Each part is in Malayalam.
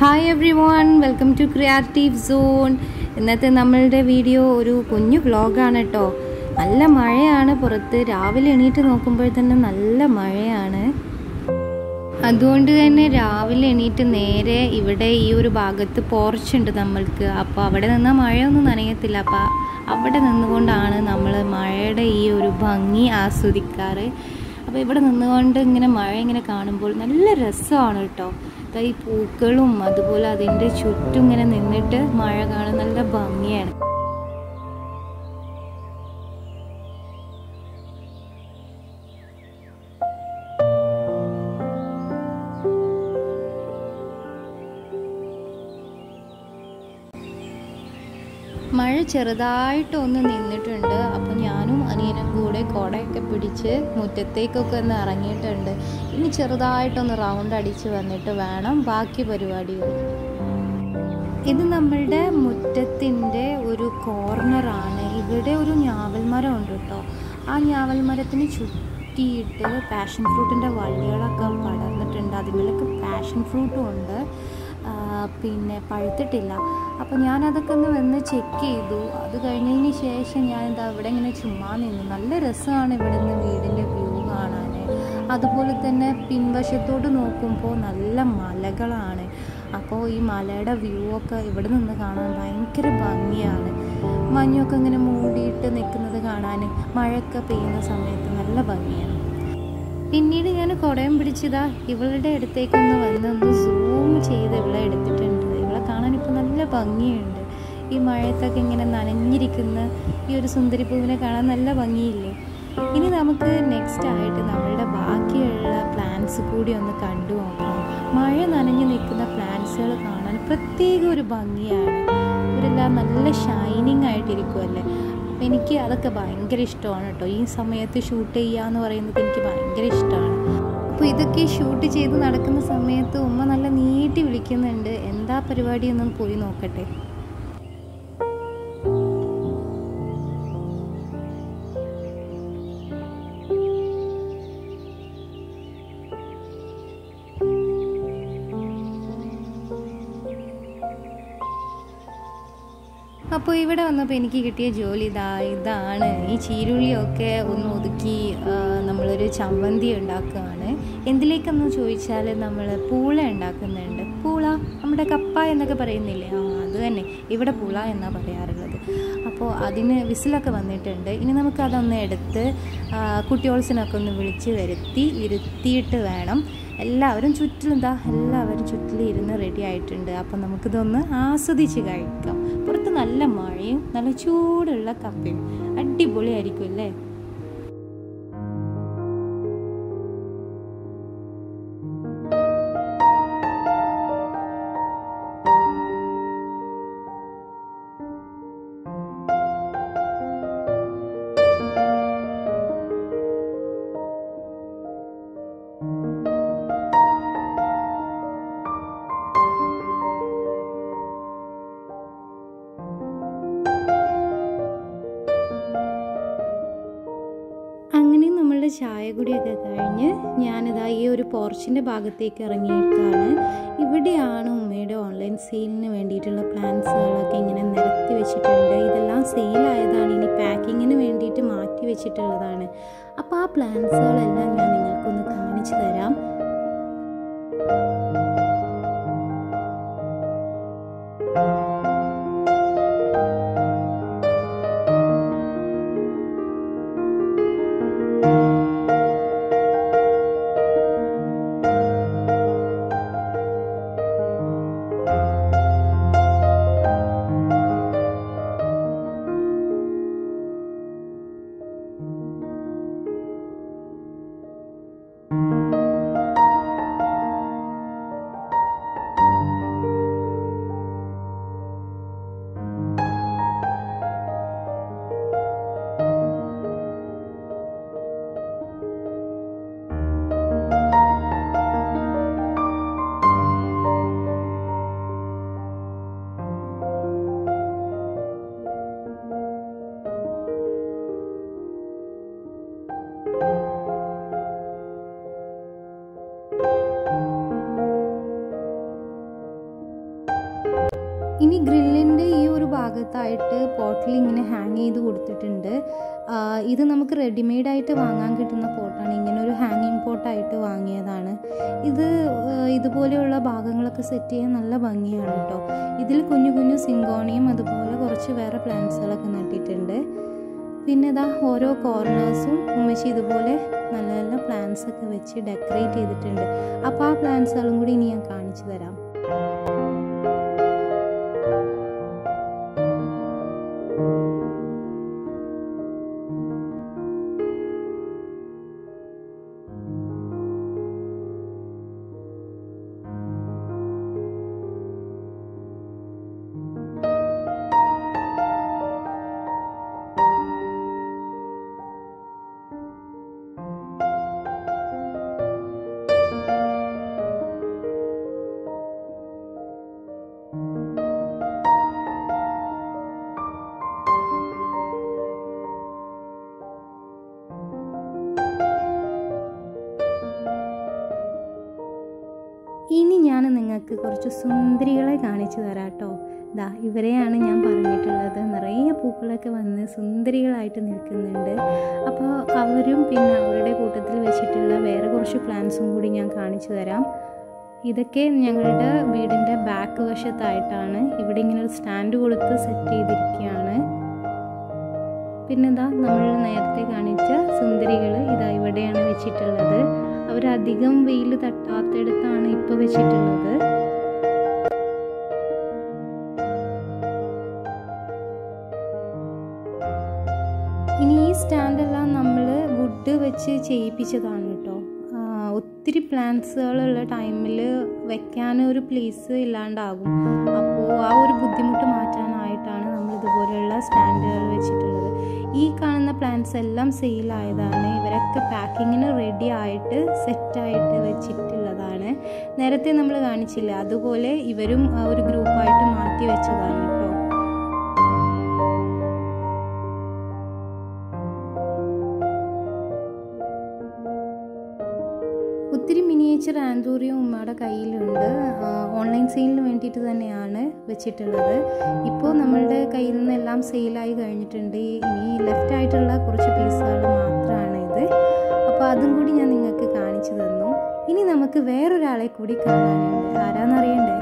hi everyone welcome to creative zone ഇന്നത്തെ നമ്മളുടെ വീഡിയോ ഒരു കുഞ്ഞു വ്ളോഗാണ് കേട്ടോ നല്ല മഴയാണ് പുറത്ത് രാവിലെ എണീറ്റ് നോക്കുമ്പോൾ തന്നെ നല്ല മഴയാണ് അതുകൊണ്ട് തന്നെ രാവിലെ എണീറ്റ് നേരെ ഇവിടെ ഈ ഒരു ഭാഗത്ത് പോർച്ചുണ്ട് നമ്മൾക്ക് അപ്പോൾ അവിടെ നിന്നാൽ മഴയൊന്നും നനയത്തില്ല അപ്പോൾ അവിടെ നിന്നുകൊണ്ടാണ് നമ്മൾ മഴയുടെ ഈ ഒരു ഭംഗി ആസ്വദിക്കാറ് അപ്പോൾ ഇവിടെ നിന്നുകൊണ്ട് ഇങ്ങനെ മഴ ഇങ്ങനെ കാണുമ്പോൾ നല്ല രസമാണ് കേട്ടോ ദാ ഈ പൂക്കളും അതുപോലെ അതിൻ്റെ ചുറ്റും ഇങ്ങനെ നിന്നിട്ട് മഴ കാണാൻ നല്ല ഭംഗിയാണ് മഴ ചെറുതായിട്ട് ഒന്ന് നിന്നിട്ടുണ്ട് അപ്പോൾ ഞാനും അനിയനും കൂടെ കുടയൊക്കെ പിടിച്ച് മുറ്റത്തേക്കൊക്കെ ഒന്ന് ഇറങ്ങിയിട്ടുണ്ട് ഇനി ചെറുതായിട്ടൊന്ന് റൗണ്ട് അടിച്ച് വന്നിട്ട് വേണം ബാക്കി പരിപാടികൾ ഇത് നമ്മളുടെ മുറ്റത്തിൻ്റെ ഒരു കോർണറാണ് ഇവിടെ ഒരു ഞാവൽ മരം ഉണ്ട് കേട്ടോ ആ ഞാവൽ മരത്തിന് ചുറ്റിയിട്ട് പാഷൻ ഫ്രൂട്ടിൻ്റെ വള്ളികളൊക്കെ പടർന്നിട്ടുണ്ട് അതിമേലൊക്കെ പാഷൻ ഫ്രൂട്ടും ഉണ്ട് ആ, പിന്നെ പഴുത്തിട്ടില്ല അപ്പോൾ ഞാനതൊക്കെ ഒന്ന് വന്ന് ചെക്ക് ചെയ്തു അത് കഴിഞ്ഞതിന് ശേഷം ഞാൻ എന്താ ഇവിടെ ഇങ്ങനെ ചുമ്മാ നിന്നു നല്ല രസമാണ് ഇവിടെ നിന്ന് വീടിൻ്റെ വ്യൂ കാണാൻ അതുപോലെ തന്നെ പിൻവശത്തോട്ട് നോക്കുമ്പോൾ നല്ല മലകളാണ് അപ്പോൾ ഈ മലയുടെ വ്യൂ ഒക്കെ ഇവിടെ നിന്ന് കാണാൻ ഭയങ്കര ഭംഗിയാണ് മഞ്ഞൊക്കെ ഇങ്ങനെ മൂടിയിട്ട് നിൽക്കുന്നത് കാണാൻ മഴയൊക്കെ പെയ്യുന്ന സമയത്ത് നല്ല ഭംഗിയാണ് പിന്നീട് ഞാൻ കുടയും പിടിച്ചതാ ഇവളുടെ അടുത്തേക്കൊന്ന് വന്ന് ഒന്ന് സൂം ചെയ്ത് ഇവളെ എടുത്തിട്ടുണ്ട് ഇവളെ കാണാൻ ഇപ്പോൾ നല്ല ഭംഗിയുണ്ട് ഈ മഴയത്തൊക്കെ ഇങ്ങനെ നനഞ്ഞിരിക്കുന്ന ഈ ഒരു സുന്ദരി പൂവിനെ കാണാൻ നല്ല ഭംഗിയില്ലേ ഇനി നമുക്ക് നെക്സ്റ്റ് ആയിട്ട് നമ്മളുടെ ബാക്കിയുള്ള പ്ലാന്റ്സ് കൂടി ഒന്ന് കണ്ടു നോക്കാം മഴ നനഞ്ഞു നിൽക്കുന്ന പ്ലാന്റ്സുകൾ കാണാൻ പ്രത്യേക ഒരു ഭംഗിയാണ് ഇവരെല്ലാം നല്ല ഷൈനിങ് ആയിട്ടിരിക്കുമല്ലേ അപ്പം എനിക്ക് അതൊക്കെ ഭയങ്കര ഇഷ്ടമാണ് കേട്ടോ ഈ സമയത്ത് ഷൂട്ട് ചെയ്യുക എന്ന് പറയുന്നത് എനിക്ക് ഭയങ്കര ഇഷ്ടമാണ് അപ്പോൾ ഇതൊക്കെ ഷൂട്ട് ചെയ്ത് നടക്കുന്ന സമയത്ത് ഉമ്മ നല്ല നീട്ടി വിളിക്കുന്നുണ്ട് എന്താ പരിപാടി എന്നൊന്ന് പോയി നോക്കട്ടെ അപ്പോൾ ഇവിടെ വന്നപ്പോൾ എനിക്ക് കിട്ടിയ ജോലി ഇതാ ഇതാണ് ഈ ചീരുള്ളിയൊക്കെ ഒന്ന് ഒതുക്കി ആ, നമ്മളൊരു ചമ്മന്തി ഉണ്ടാക്കുകയാണ് എന്തിലേക്കെന്ന് ചോദിച്ചാൽ നമ്മൾ പൂള ഉണ്ടാക്കുന്നുണ്ട് പൂള നമ്മുടെ കപ്പ എന്നൊക്കെ പറയുന്നില്ലേ ആ അത് തന്നെ ഇവിടെ പൂള എന്നാണ് പറയാറുള്ളത് അപ്പോൾ അതിന് വിസിലൊക്കെ വന്നിട്ടുണ്ട് ഇനി നമുക്കതൊന്ന് എടുത്ത് ആ, കുട്ടിയോൾസിനൊക്കെ ഒന്ന് വിളിച്ച് വരുത്തി ഇരുത്തിയിട്ട് വേണം എല്ലാവരും ചുറ്റിലും എന്താ എല്ലാവരും ചുറ്റിലും ഇരുന്ന് റെഡി ആയിട്ടുണ്ട് അപ്പം നമുക്കിതൊന്ന് ആസ്വദിച്ച് കഴിക്കാം പുറത്ത് നല്ല മഴയും നല്ല ചൂടുള്ള കപ്പയും അടിപൊളിയായിരിക്കും അല്ലേ അങ്ങനെ നമ്മളുടെ ചായ കുടിയൊക്കെ കഴിഞ്ഞ് ഞാനിതാ ഈ ഒരു പോർച്ചിൻ്റെ ഭാഗത്തേക്ക് ഇറങ്ങിയിട്ടാണ് ഇവിടെയാണ് ഉമ്മയുടെ ഓൺലൈൻ സെയിലിന് വേണ്ടിയിട്ടുള്ള പ്ലാൻസുകളൊക്കെ ഇങ്ങനെ നിരത്തി വെച്ചിട്ടുണ്ട് ഇതെല്ലാം സെയിലായതാണ് ഇനി പാക്കിങ്ങിന് വേണ്ടിയിട്ട് മാറ്റി വെച്ചിട്ടുള്ളതാണ് അപ്പോൾ ആ പ്ലാൻസുകളെല്ലാം ഞാൻ നിങ്ങൾക്കൊന്ന് കാണിച്ചു തരാം ഭാഗത്തായിട്ട് പോട്ടിൽ ഇങ്ങനെ ഹാങ് ചെയ്ത് കൊടുത്തിട്ടുണ്ട് ആ, ഇത് നമുക്ക് റെഡിമെയ്ഡായിട്ട് വാങ്ങാൻ കിട്ടുന്ന പോട്ടാണ് ഇങ്ങനെ ഒരു ഹാങ്ങിങ് പോട്ടായിട്ട് വാങ്ങിയതാണ് ഇത് ആ, ഇതുപോലെയുള്ള ഭാഗങ്ങളൊക്കെ സെറ്റ് ചെയ്യാൻ നല്ല ഭംഗിയാണ് കേട്ടോ ഇതിൽ കുഞ്ഞു കുഞ്ഞു സിങ്കോണിയും അതുപോലെ കുറച്ച് വേറെ പ്ലാന്റ്സുകളൊക്കെ നട്ടിട്ടുണ്ട് പിന്നെ ഇതാ ഓരോ കോർണേഴ്സും ഉമ്മച്ചി ഇതുപോലെ നല്ല നല്ല പ്ലാന്റ്സ് ഒക്കെ വെച്ച് ഡെക്കറേറ്റ് ചെയ്തിട്ടുണ്ട് അപ്പോൾ ആ പ്ലാന്റ്സുകളും കൂടി ഇനി ഞാൻ കാണിച്ചു തരാം ഇനി ഞാൻ നിങ്ങൾക്ക് കുറച്ച് സുന്ദരികളെ കാണിച്ചു തരാം കേട്ടോ ദാ ഇവരെയാണ് ഞാൻ പറഞ്ഞിട്ടുള്ളത് നിറയെ പൂക്കളൊക്കെ വന്ന് സുന്ദരികളായിട്ട് നിൽക്കുന്നുണ്ട് അപ്പോൾ അവരും പിന്നെ അവരുടെ കൂട്ടത്തിൽ വെച്ചിട്ടുള്ള വേറെ കുറച്ച് പ്ലാന്റ്സും കൂടി ഞാൻ കാണിച്ചു തരാം ഇതൊക്കെ ഞങ്ങളുടെ വീടിൻ്റെ ബാക്ക് വശത്തായിട്ടാണ് ഇവിടെ ഇങ്ങനെ ഒരു സ്റ്റാൻഡ് കൊടുത്ത് സെറ്റ് ചെയ്തിരിക്കുകയാണ് പിന്നെന്താ നമ്മൾ നേരത്തെ കാണിച്ച സുന്ദരികൾ ഇതാ ഇവിടെയാണ് വെച്ചിട്ടുള്ളത് അവരധികം വെയിൽ തട്ടാത്തടത്താണ് ഇപ്പോൾ വെച്ചിട്ടുള്ളത് ഇനി ഈ സ്റ്റാൻഡെല്ലാം നമ്മൾ വുഡ് വെച്ച് ചെയ്യിപ്പിച്ചതാണ് കേട്ടോ ആ, ഒത്തിരി പ്ലാന്റ്സുകളുള്ള ടൈമിൽ വെക്കാൻ ഒരു പ്ലേസ് ഇല്ലാണ്ടാകും അപ്പോൾ ആ ഒരു ബുദ്ധിമുട്ട് മാറ്റാനായിട്ടാണ് നമ്മൾ ഇതുപോലെയുള്ള സ്റ്റാൻഡുകൾ വെച്ചിട്ടുള്ളത് ഈ കാണുന്ന പ്ലാന്റ്സ് എല്ലാം സെയിലായതാണ് ഇവരൊക്കെ പാക്കിങ്ങിന് റെഡി ആയിട്ട് സെറ്റായിട്ട് വെച്ചിട്ടുള്ളതാണ് നേരത്തെ നമ്മൾ കാണിച്ചില്ല അതുപോലെ ഇവരും ആ, ഒരു ഗ്രൂപ്പായിട്ട് മാറ്റി വെച്ചതാണ് കേട്ടോ ഒത്തിരി മിനിയേച്ചർ ആൻഡൂറിയും ഉമ്മയുടെ കയ്യിലുണ്ട് ആ, ഓൺലൈൻ സെയിലിന് വേണ്ടിയിട്ട് തന്നെയാണ് വെച്ചിട്ടുള്ളത് ഇപ്പോൾ നമ്മളുടെ കയ്യിൽ നിന്നെല്ലാം സെയിലായി കഴിഞ്ഞിട്ടുണ്ട് ഇനി ലെഫ്റ്റ് ആയിട്ടുള്ള കുറച്ച് പീസുകൾ മാത്രമാണ് ഇത് അപ്പോൾ അതും കൂടി ഞാൻ നിങ്ങൾക്ക് കാണിച്ചു തന്നു ഇനി നമുക്ക് വേറൊരാളെ കൂടി കാണാനുണ്ട് ആരാന്നറിയണ്ടേ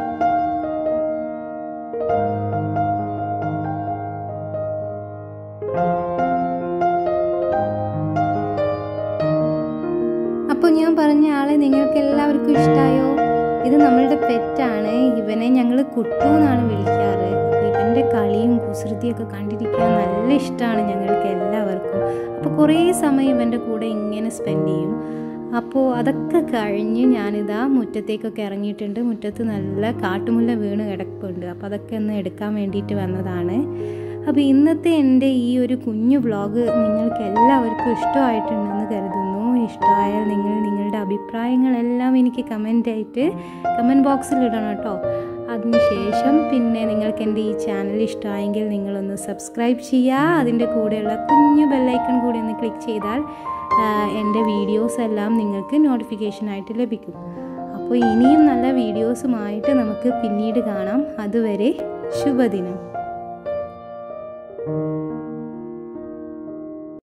അപ്പോൾ ഞാൻ പറഞ്ഞ ആളെ നിങ്ങൾക്ക് എല്ലാവർക്കും ഇഷ്ടമായോ ഇത് നമ്മളുടെ പെറ്റാണ് ഇവനെ ഞങ്ങൾ കുട്ടു എന്നാണ് വിളിക്കാറ് അപ്പോൾ ഇവൻ്റെ കളിയും കുസൃതിയൊക്കെ കണ്ടിരിക്കാൻ നല്ല ഇഷ്ടമാണ് ഞങ്ങൾക്ക് എല്ലാവർക്കും അപ്പോൾ കുറേ സമയം ഇവൻ്റെ കൂടെ ഇങ്ങനെ സ്പെൻഡ് ചെയ്യും അപ്പോൾ അതൊക്കെ കഴിഞ്ഞ് ഞാനിതാ മുറ്റത്തേക്കൊക്കെ ഇറങ്ങിയിട്ടുണ്ട് മുറ്റത്ത് നല്ല കാട്ടുമുല്ല വീണ് കിടപ്പുണ്ട് അപ്പോൾ അതൊക്കെ ഒന്ന് എടുക്കാൻ വേണ്ടിയിട്ട് വന്നതാണ് അപ്പോൾ ഇന്നത്തെ എൻ്റെ ഈ ഒരു കുഞ്ഞു വ്ളോഗ് നിങ്ങൾക്ക് എല്ലാവർക്കും ഇഷ്ടമായിട്ടുണ്ടെന്ന് കരുതുന്നു ഇഷ്ടമായാൽ നിങ്ങൾ നിങ്ങളുടെ അഭിപ്രായങ്ങളെല്ലാം എനിക്ക് കമൻ്റായിട്ട് കമൻറ്റ് ബോക്സിൽ ഇടണം കേട്ടോ അതിനുശേഷം പിന്നെ നിങ്ങൾക്ക് എൻ്റെ ഈ ചാനൽ ഇഷ്ടമായെങ്കിൽ നിങ്ങളൊന്ന് സബ്സ്ക്രൈബ് ചെയ്യുക അതിൻ്റെ കൂടെയുള്ള കുഞ്ഞു ബെല്ലൈക്കൺ കൂടി ഒന്ന് ക്ലിക്ക് ചെയ്താൽ ആ, എൻ്റെ വീഡിയോസ് എല്ലാം നിങ്ങൾക്ക് നോട്ടിഫിക്കേഷനായിട്ട് ലഭിക്കും അപ്പോൾ ഇനിയും നല്ല വീഡിയോസുമായിട്ട് നമുക്ക് പിന്നീട് കാണാം അതുവരെ ശുഭദിനം